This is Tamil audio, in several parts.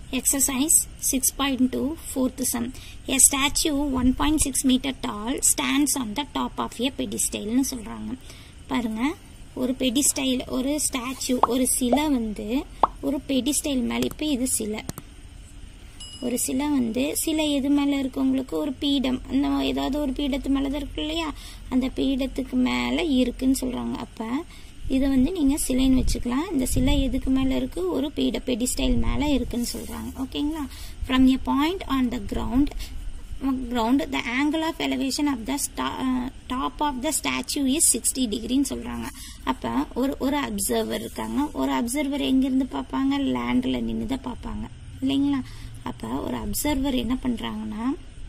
Exercise 6.2 fourth sum. A statue 1.6 meter tall stands on the top of a pedestal னு சொல்றாங்க பாருங்க ஒரு பெடிஸ்டைல் ஒரு ஸ்டாச்சு ஒரு சிலை வந்து ஒரு பெடிஸ்டைல் மேலே இப்போ இது சிலை ஒரு சிலை வந்து சிலை எது மேலே இருக்கு உங்களுக்கு ஒரு பீடம் அந்த ஏதாவது ஒரு பீடத்து மேலே தான் இருக்கு இல்லையா அந்த பீடத்துக்கு மேலே இருக்குன்னு சொல்கிறாங்க அப்போ இதை வந்து நீங்கள் சிலைன்னு வச்சுக்கலாம் இந்த சிலை எதுக்கு மேலே இருக்குது ஒரு பீட பெடிஸ்டைல் மேலே இருக்குன்னு சொல்கிறாங்க ஓகேங்களா from a point on the ground ground the angle of elevation of the top of the statue is sixty டிகிரின்னு சொல்கிறாங்க அப்போ ஒரு ஒரு அப்சர்வர் இருக்காங்க ஒரு அப்சர்வர் எங்கேருந்து பார்ப்பாங்க லேண்டில் நின்று தான் பார்ப்பாங்க இல்லைங்களா அப்போ ஒரு அப்சர்வர் என்ன பண்ணுறாங்கன்னா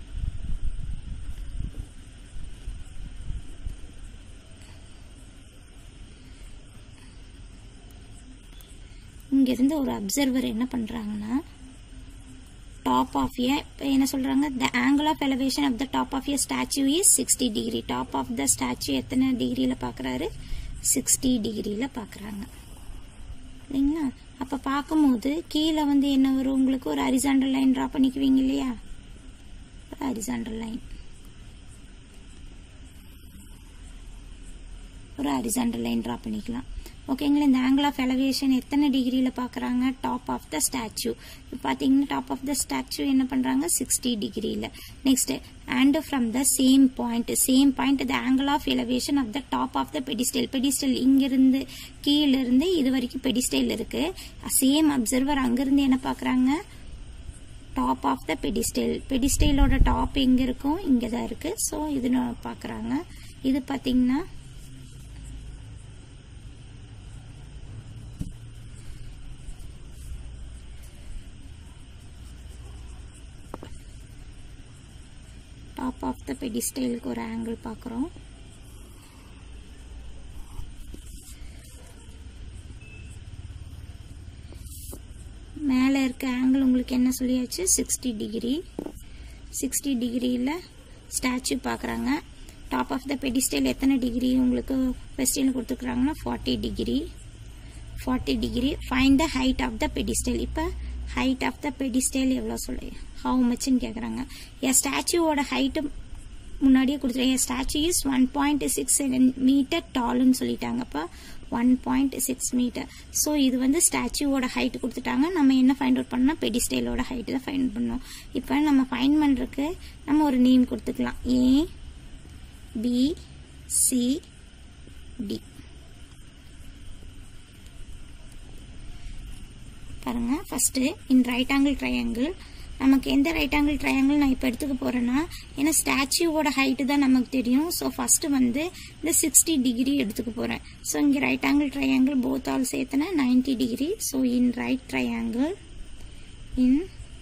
இங்கிருந்து ஒரு அப்சர்வர் என்ன பண்ணுறாங்கன்னா டாப் ஆஃப் ஏ என்ன சொல்கிறாங்க the angle of elevation of the top of a statue is sixty degree top of the statue எத்தனை டிகிரியில் பார்க்குறாரு சிக்ஸ்டி டிகிரியில் பார்க்குறாங்க இல்லைங்களா அப்போ பார்க்கும்போது கீழே வந்து என்ன வரும் உங்களுக்கு ஒரு ஹரிசாண்டல் லைன் ட்ரா பண்ணிக்குவீங்க இல்லையா ஒரு ஹரிசாண்டல் லைன் ஒரு ஹரிசாண்டல் லைன் ட்ரா பண்ணிக்கலாம் ஓகேங்களா இந்த ஆங்கிள் ஆஃப் எலவேஷன் எத்தனை டிகிரியில் பார்க்குறாங்க டாப் ஆஃப் த ஸ்டாச்சு இப்போ பார்த்தீங்கன்னா டாப் ஆஃப் த ஸ்டாச்சு என்ன பண்ணுறாங்க சிக்ஸ்டி டிகிரியில் next and from the same point same point the angle of elevation of the top of the pedestal pedestal இங்கிருந்து கீழிருந்து இது வரைக்கும் பெடிஸ்டைல் இருக்கு சேம் அப்சர்வர் அங்கிருந்து என்ன பார்க்குறாங்க டாப் ஆஃப் த பெடிஸ்டைல் பெடிஸ்டைலோட டாப் எங்கே இருக்கும் இங்கே தான் இருக்கு ஸோ இது பார்க்குறாங்க இது பார்த்தீங்கன்னா டாப் ஆஃப் த பெடிஸ்டைலுக்கு ஒரு ஆங்கிள் பார்க்குறோம் மேலே இருக்க ஆங்கிள் உங்களுக்கு என்ன சொல்லியாச்சு சிக்ஸ்டி டிகிரி சிக்ஸ்டி டிகிரியில் ஸ்டாச்சு பார்க்குறாங்க டாப் ஆஃப் த பெடிஸ்டைல் எத்தனை டிகிரி உங்களுக்கு கொஸ்டின் கொடுத்துருக்குறாங்கன்னா forty degree forty degree find the height of the pedestal இப்போ ஹைட் ஆஃப் த பெடிஸ்டைல் எவ்வளோ சொல்லி ஹவு மச்னு கேட்குறாங்க என் ஸ்டாச்சுவோட ஹைட்டு முன்னாடியே கொடுத்துருக்கேன் statue is one point six meter டாலுன்னு சொல்லிட்டாங்க அப்போ one point six meter so இது வந்து ஸ்டாச்சுவோட ஹைட் கொடுத்துட்டாங்க நம்ம என்ன ஃபைண்ட் அவுட் பண்ணோம் பெடிஸ்டைலோட ஹைட்டு தான் ஃபைண்ட் பண்ணோம் இப்போ நம்ம ஃபைண்ட் பண்ணுறதுக்கு நம்ம ஒரு நேம் கொடுத்துக்கலாம் ஏ பி சி டி பாருங்க first in right angle triangle நமக்கு எந்த ரைட் ஆங்கிள் ட்ரையாங்கிள் நான் இப்போ எடுத்துக்க போறேன்னா ஏன்னா ஸ்டாச்சுவோட ஹைட்டு தான் நமக்கு தெரியும் ஸோ ஃபர்ஸ்ட் வந்து இந்த சிக்ஸ்டி டிகிரி எடுத்துக்க போறேன் ஸோ இங்கே right angle triangle both all சேர்த்தனா ninety degree so in right triangle in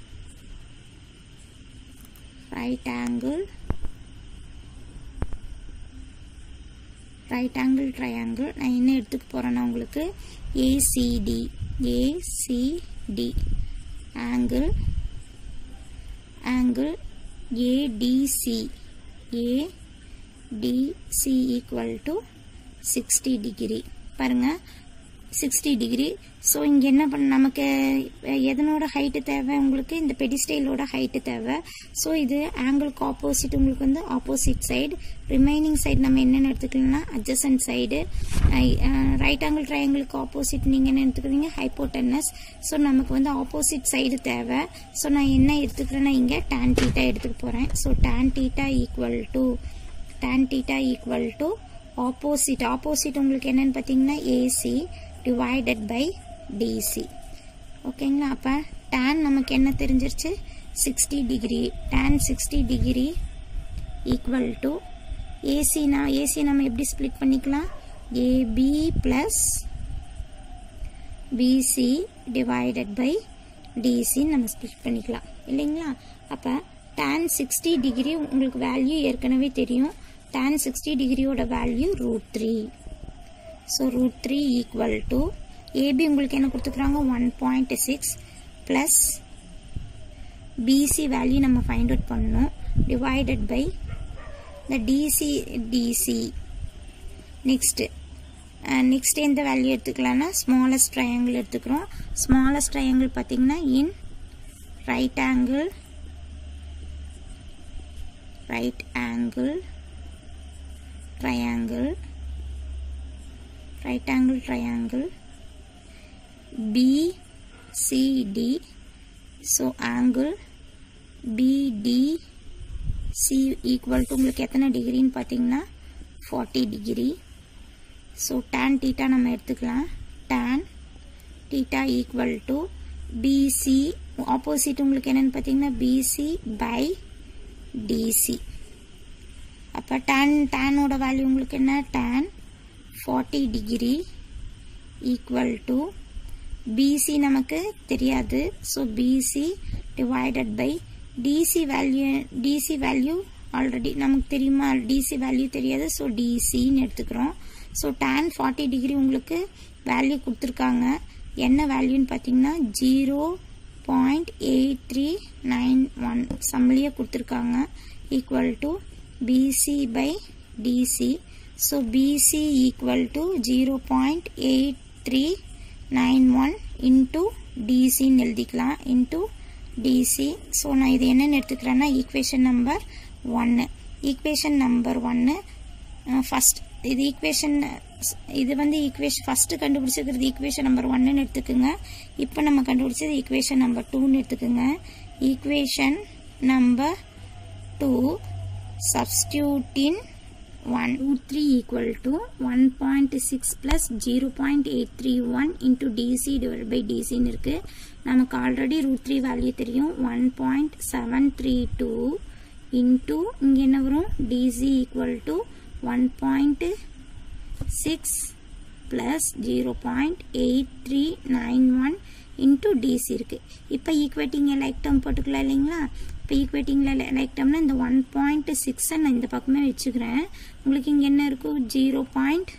right angle right angle triangle நான் என்ன எடுத்துக்க போறேன்னா உங்களுக்கு ACD ACD angle angle ADC ADC equal to 60 degree பாருங்க சிக்ஸ்டி டிகிரி ஸோ இங்கே என்ன பண்ண நமக்கு எதனோட ஹைட்டு தேவை உங்களுக்கு இந்த பெடிஸ்டைலோட ஹைட்டு தேவை ஸோ இது ஆங்கிளுக்கு ஆப்போசிட் உங்களுக்கு வந்து ஆப்போசிட் சைடு ரிமைனிங் சைடு நம்ம என்னென்ன எடுத்துக்கலாம்னா அட்ஜசன்ட் சைடு ரைட் ஆங்கிள் ட்ரையாங்கிளுக்கு ஆப்போசிட் நீங்கள் என்ன எடுத்துக்கிறீங்க ஹைப்போட்டனஸ் ஸோ நமக்கு வந்து ஆப்போசிட் சைடு தேவை ஸோ நான் என்ன எடுத்துக்கிறேன்னா இங்கே டேன் டீட்டா எடுத்துக்க போகிறேன் so tan theta equal to tan theta equal to opposite opposite உங்களுக்கு என்னன்னு பார்த்தீங்கன்னா ஏசி டிவைடட் பை டிசி ஓகேங்களா அப்போ டேன் நமக்கு என்ன தெரிஞ்சிருச்சு sixty degree tan sixty degree equal to ஏசினா ஏசி நம்ம எப்படி ஸ்ப்ளிட் பண்ணிக்கலாம் AB plus BC divided by DC நம்ம ஸ்ப்ளிட் பண்ணிக்கலாம் இல்லைங்களா அப்போ டேன் சிக்ஸ்டி டிகிரி உங்களுக்கு வேல்யூ ஏற்கனவே தெரியும் tan 60 டிகிரியோட value root three so root three equal to AB உங்களுக்கு என்ன கொடுத்துக்கிறாங்க one point six plus BC value நம்ம ஃபைண்ட் அவுட் பண்ணணும் டிவைடட் பை இந்த டிசி டிசி நெக்ஸ்ட்டு நெக்ஸ்ட் எந்த வேல்யூ எடுத்துக்கலாம்னா ஸ்மாலஸ்ட் ட்ரையாங்கிள் எடுத்துக்கிறோம் ஸ்மாலஸ்ட் ட்ரையாங்கிள் பார்த்தீங்கன்னா in right angle right angle triangle right angle triangle BCD so angle BDC equal to உங்களுக்கு எத்தனை டிகிரின்னு பார்த்தீங்கன்னா forty degree so tan theta நம்ம எடுத்துக்கலாம் tan theta equal to BC opposite உங்களுக்கு என்னன்னு பார்த்தீங்கன்னா பிசி பை டிசி அப்போ tan டேனோட வேல்யூ உங்களுக்கு என்ன tan forty degree equal to BC நமக்கு தெரியாது so BC divided by DC value DC value already நமக்கு தெரியுமா டிசி வேல்யூ தெரியாது ஸோ டிசின்னு எடுத்துக்கிறோம் ஸோ tan ஃபார்ட்டி டிகிரி உங்களுக்கு வேல்யூ கொடுத்துருக்காங்க என்ன வேல்யூன்னு பார்த்தீங்கன்னா zero point eight three nine one சம்லியே கொடுத்துருக்காங்க equal to BC by DC. So BC equal to 0.8391 into DC எழுதிக்கலாம் into DC. So நான் இது என்னன்னு எடுத்துக்கிறேன்னா ஈக்குவேஷன் நம்பர் ஒன்று ஈக்குவேஷன் நம்பர் ஒன்று ஃபஸ்ட் இது ஈக்குவேஷன் இது வந்து ஈக்குவேஷன் ஃபஸ்ட்டு கண்டுபிடிச்சிருக்கிறது ஈக்குவேஷன் நம்பர் ஒன்னுன்னு எடுத்துக்கோங்க இப்போ நம்ம கண்டுபிடிச்சது ஈக்குவேஷன் நம்பர் டூன்னு எடுத்துக்கோங்க equation number two substitute in 1 root 3 equal to 1.6 plus 0.831 into dc divided by dc இருக்கு நமக்கு ஆல்ரெடி ரூட் த்ரீ வேல்யூ தெரியும் one point seven three two into இங்கே என்ன வரும் DC equal to one point six plus zero point eight three nine one into DC இருக்குது இப்போ ஈக்குவேட்டிங் லைக் டேர்ம் போட்டுக்கலாம் இல்லைங்களா இப்போ ஈக்குவேட்டிங்கில் லைக் டேர்ம்னா இந்த ஒன் பாயிண்ட் சிக்ஸை நான் இந்த பக்கமே வச்சுக்கிறேன் உங்களுக்கு இங்கே என்ன இருக்கும் ஜீரோ பாயிண்ட்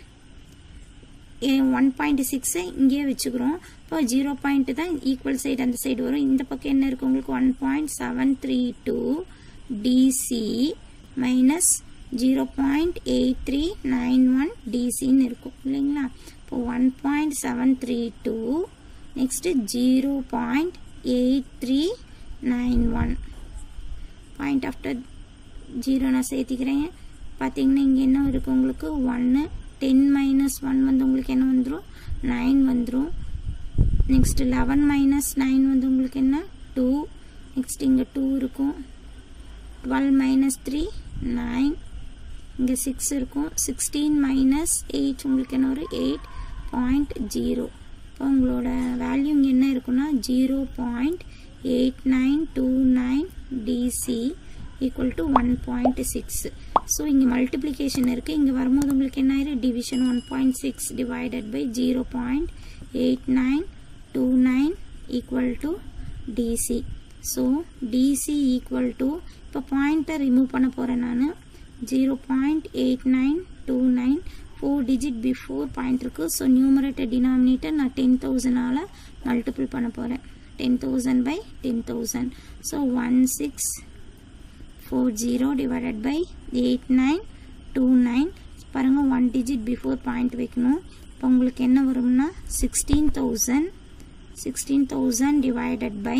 ஒன் பாயிண்ட் சிக்ஸை இங்கேயே வச்சுக்கிறோம் இப்போ ஜீரோ பாயிண்ட் தான் ஈக்குவல் சைடு அந்த சைடு வரும் இந்த பக்கம் என்ன இருக்கும் உங்களுக்கு one point seven three two DC minus zero point eight three nine one டிசின்னு இருக்கும் இல்லைங்களா இப்போ one point seven three two next zero point eight three nine one point after zero நான் சேர்த்திக்கிறேன் பார்த்தீங்கன்னா இங்கே என்ன இருக்குது உங்களுக்கு ஒன்று டென் மைனஸ் ஒன் வந்து உங்களுக்கு என்ன வந்துடும் நைன் வந்துடும் நெக்ஸ்ட் லெவன் மைனஸ் நைன் வந்து உங்களுக்கு என்ன டூ நெக்ஸ்ட் இங்கே டூ இருக்கும் டுவெல் மைனஸ் த்ரீ நைன் இங்கே சிக்ஸ் இருக்கும் சிக்ஸ்டீன் மைனஸ் எயிட் உங்களுக்கு என்ன ஒரு எயிட் பாயிண்ட் ஜீரோ இப்போ உங்களோட வேல்யூ இங்கே என்ன இருக்குன்னா zero point eight nine two nine DC equal to one point six so இங்கே மல்டிப்ளிகேஷன் இருக்குது இங்கே வரும்போது உங்களுக்கு என்ன ஆயிரும் division one point six divided by zero point eight nine two nine equal to DC so DC equal to இப்போ பாயிண்ட்டை ரிமூவ் பண்ண போகிறேன் நான் zero point eight nine two nine four digit before point இருக்குது ஸோ நியூமரேட்டர் டினாமினேட்டர் நான் டென் தௌசண்டால் மல்டிபிள் பண்ண போகிறேன் ten thousand by ten thousand so one six four zero divided by eight nine two nine பாருங்கள் ஒன் டிஜிட் பிஃபோர் பாயிண்ட் வைக்கணும் இப்போ உங்களுக்கு என்ன வரும்னா sixteen thousand sixteen thousand divided by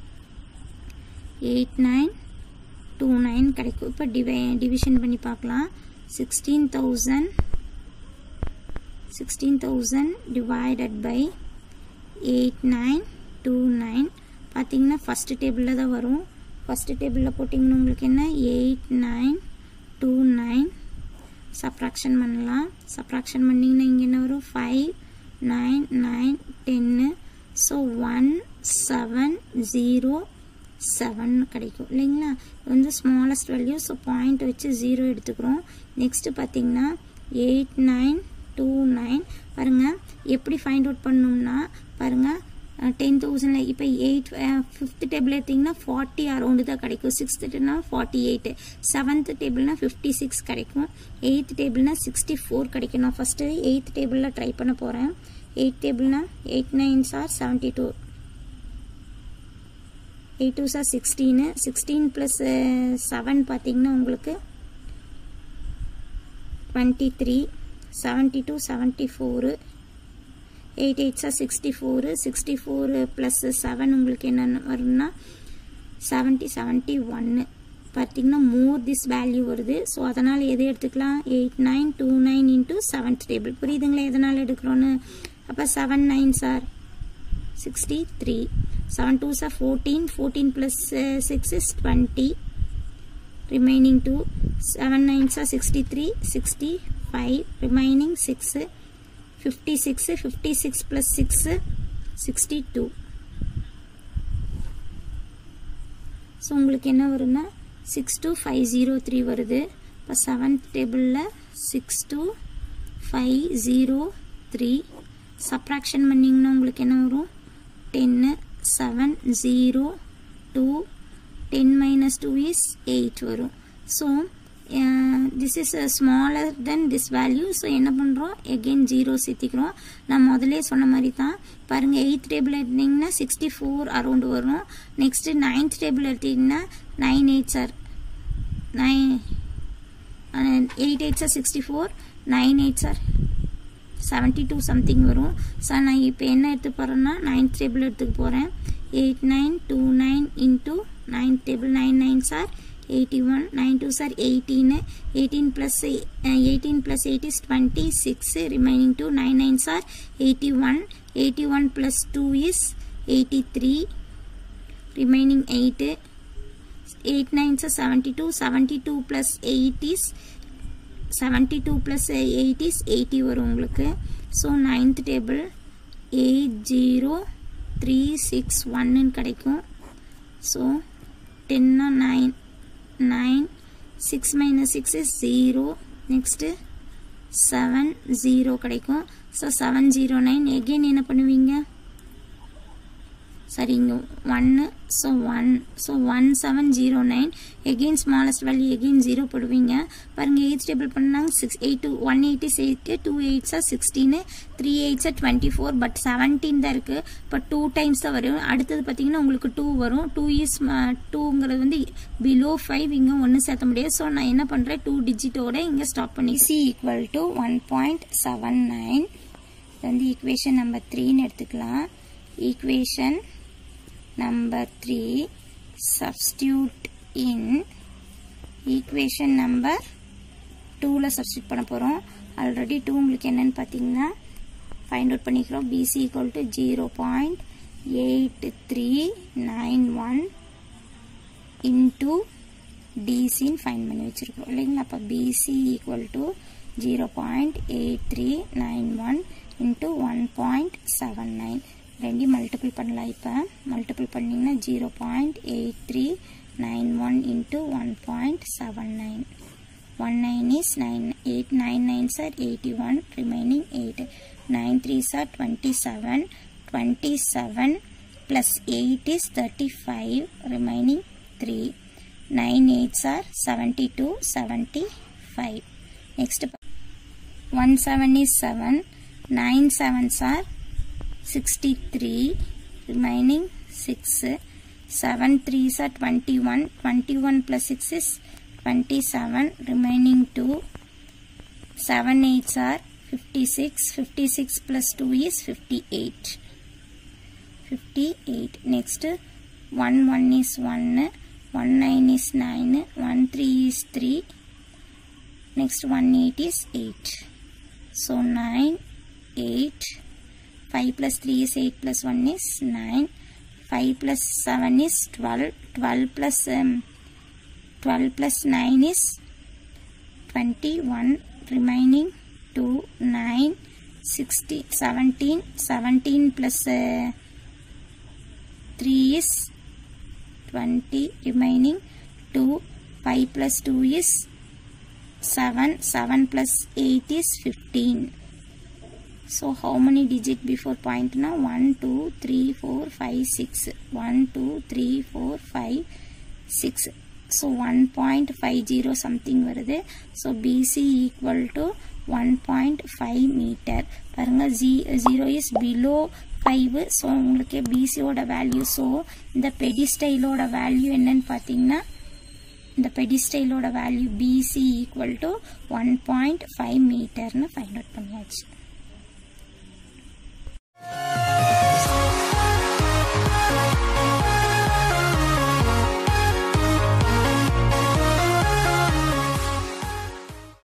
eight nine two nine கிடைக்கும் இப்போ டிவை டிவிஷன் பண்ணி பார்க்கலாம் sixteen thousand sixteen thousand divided by eight nine two nine பார்த்தீங்கன்னா ஃபஸ்ட்டு டேபிளில் தான் வரும் ஃபஸ்ட்டு டேபிளில் போட்டிங்கன்னா உங்களுக்கு என்ன eight nine two nine subtraction பண்ணலாம் சப்ராக்ஷன் பண்ணிங்கன்னா இங்கே என்ன வரும் ஃபைவ் நைன் நைன் டென்னு so one seven zero seven கிடைக்கும் இல்லைங்களா இது வந்து ஸ்மாலஸ்ட் வேல்யூ ஸோ பாயிண்ட் வச்சு ஜீரோ எடுத்துக்கிறோம் நெக்ஸ்ட்டு பார்த்தீங்கன்னா எயிட் நைன் டூ நைன் பாருங்கள் எப்படி ஃபைண்ட் அவுட் பண்ணோம்னா பாருங்கள் டென் தௌசண்டில் இப்போ எயிட் ஃபிஃப்த் டேபிள் எடுத்திங்கன்னா ஃபார்ட்டி அரௌண்டு தான் கிடைக்கும் சிக்ஸ்த்துனா ஃபார்ட்டி எயிட்டு செவன்த் டேபிள்னா ஃபிஃப்டி சிக்ஸ் கிடைக்கும் எயித் டேபிள்னா சிக்ஸ்டி ஃபோர் கிடைக்கும் நான் ஃபஸ்ட்டு எயித் டேபிளில் ட்ரை பண்ண போகிறேன் எயிட் டேபிள்னா eight nines R seventy two eight two are sixteen sixteen plus seven பார்த்தீங்கன்னா உங்களுக்கு twenty three seventy two seventy four eight எயிட்ஸாக sixty four sixty four plus seven உங்களுக்கு என்னென்ன வரும்னா செவன்ட்டி செவன்ட்டி ஒன்று பார்த்தீங்கன்னா மோர் திஸ் வேல்யூ வருது ஸோ அதனால் எது எடுத்துக்கலாம் eight nine two nine into seventh table புரியுதுங்களா எதனால் எடுக்கிறோன்னு அப்போ seven nine are sixty three seven two are fourteen fourteen plus six is twenty remaining 2 7 9s are 63 65 remaining 6 56 56 plus 6 62 so உங்களுக்கு என்ன வரும்னா six two five zero three வருது இப்போ செவன்த் டேபிளில் six two five zero three subtraction பண்ணிங்கன்னா உங்களுக்கு என்ன வரும் டென்னு seven zero two ten minus two is eight வரும் so this is smaller than this value so என்ன பண்ணுறோம் எகெயின் ஜீரோ சேர்த்திக்கிறோம் நான் முதலே சொன்ன மாதிரி தான் பாருங்கள் எயித் டேபிள் எடுத்தீங்கன்னா சிக்ஸ்டி ஃபோர் அரௌண்ட் வரும் நெக்ஸ்ட்டு நைன்த் டேபிள் எடுத்தீங்கன்னா nine eight are nine eight eight are sixty four nine eight sir seventy two something வரும் சார் நான் இப்போ என்ன எடுத்து போகிறேன்னா நைன்த் டேபிள் எடுத்துக்க போகிறேன் eight nine two nine into ninth table nine nine sir eighty one nine two are eighteen eighteen plus eighteen plus eight is twenty six remaining two nine nine sir eighty one eighty one plus two is eighty three remaining eight eight nine sir seventy two seventy two plus eight is seventy two plus eight is eighty வரும் உங்களுக்கு so ninth table eight zero three six ஒன்னு கிடைக்கும் ஸோ டென்னா nine nine six minus six is zero next seven zero கிடைக்கும் so seven zero nine again என்ன பண்ணுவீங்க சரிங்க ஒன்று so one so one seven zero nine again smallest value again zero போடுவீங்க பாருங்கள் எயிட் டேபிள் பண்ணாங்க six eight two one eighty eight two எயிட்ஸா சிக்ஸ்டீனு த்ரீ எயிட்ஸா டுவெண்ட்டி ஃபோர் பட் செவன்டீன் தான் இருக்குது இப்போ டூ டைம்ஸ் தான் வரும் அடுத்தது பார்த்தீங்கன்னா உங்களுக்கு டூ வரும் டூ இயர்ஸ் டூங்கிறது வந்து பிலோ ஃபைவ் இங்கே ஒன்று சேர்த்த முடியாது ஸோ நான் என்ன பண்ணுறேன் டூ டிஜிட்டோட இங்கே ஸ்டாப் பண்ணி C equal to one point seven nine வந்து ஈக்குவேஷன் நம்பர் த்ரீன்னு எடுத்துக்கலாம் equation number 3 substitute in equation number 2ல substitute பண்ண போகிறோம் ஆல்ரெடி 2 உங்களுக்கு என்னன்னு பார்த்தீங்கன்னா ஃபைண்ட் அவுட் பண்ணிக்கிறோம் P C equal to zero point eight three nine one into டிசின்னு ஃபைன் பண்ணி வச்சுருக்கோம் இல்லைங்களா அப்போ P C equal to zero point eight three nine one into one point seven nine ரெண்டையும் மல்டிபிள் பண்ணலாம் இப்போ மல்டிபிள் பண்ணிங்கன்னா zero point eight three nine one into one point seven nine one nine is nine eight nine nine sir eighty one remaining eight nine three sir twenty seven twenty seven plus eight is thirty five remaining three nine eight sir seventy two seventy five next one seven is seven nine seven sir 63 remaining 6 7 3s are 21 21 plus 6 is 27 remaining 2 7 8s are 56 56 plus 2 is 58 58 next 1 1 is 1 1 9 is 9 1 3 is 3 next 1 8 is 8 so 9 8 5 plus 3 is 8 plus 1 is 9 5 plus 7 is 12 12 plus um, 12 plus 9 is 21 remaining 2 9 60 17 17 plus uh, 3 is 20 remaining 2 5 plus 2 is 7 7 plus 8 is 15 so how many digit before point now 1 2 3 4 5 6 1 2 3 4 5 6 so 1.50 something வருது so BC equal to 1.5 meter பாருங்க 0 is below 5 so உங்களுக்கு BC ஓட value so இந்த pedestalோட value என்னன்னு பார்த்தீங்கன்னா இந்த pedestalோட value BC equal to 1.5 meterன்னு find out பண்ணியாச்சு